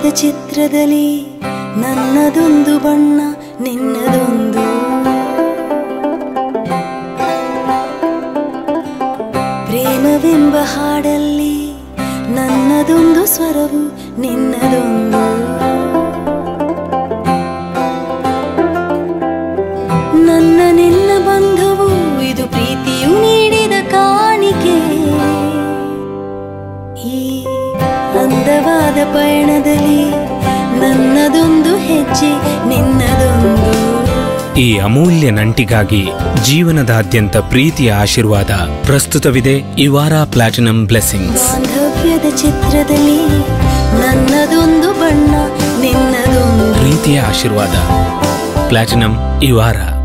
ಚಿತ್ರದಲ್ಲಿ ನನ್ನದೊಂದು ಬಣ್ಣ ನಿನ್ನದೊಂದು ಪ್ರೇಮವೆಂಬ ಹಾಡಲ್ಲಿ ನನ್ನದೊಂದು ಸ್ವರವು ನಿನ್ನದೊಂದು ನನ್ನ ನಿನ್ನ ಬಂಧವು ಇದು ಪ್ರೀತಿಯು ನೀಡಿದ ಕಾಣಿಕೆ ಈ ಅಂದವಾದ ಪಯಣದಲ್ಲಿ ನನ್ನದೊಂದು ಹೆಜ್ಜೆ ನಿನ್ನದೊಂದು ಈ ಅಮೂಲ್ಯ ನಂಟಿಗಾಗಿ ಜೀವನದಾದ್ಯಂತ ಪ್ರೀತಿಯ ಆಶೀರ್ವಾದ ಪ್ರಸ್ತುತವಿದೆ ಇವಾರ ಪ್ಲಾಟಿನಂ ಬ್ಲೆಸ್ಸಿಂಗ್ಸ್ ಬಾಂಧವ್ಯದ ಚಿತ್ರದಲ್ಲಿ ನನ್ನದೊಂದು ಬಣ್ಣ ನಿನ್ನದೊಂದು ಪ್ರೀತಿಯ ಆಶೀರ್ವಾದ ಪ್ಲಾಟಿನಂ ಇವಾರ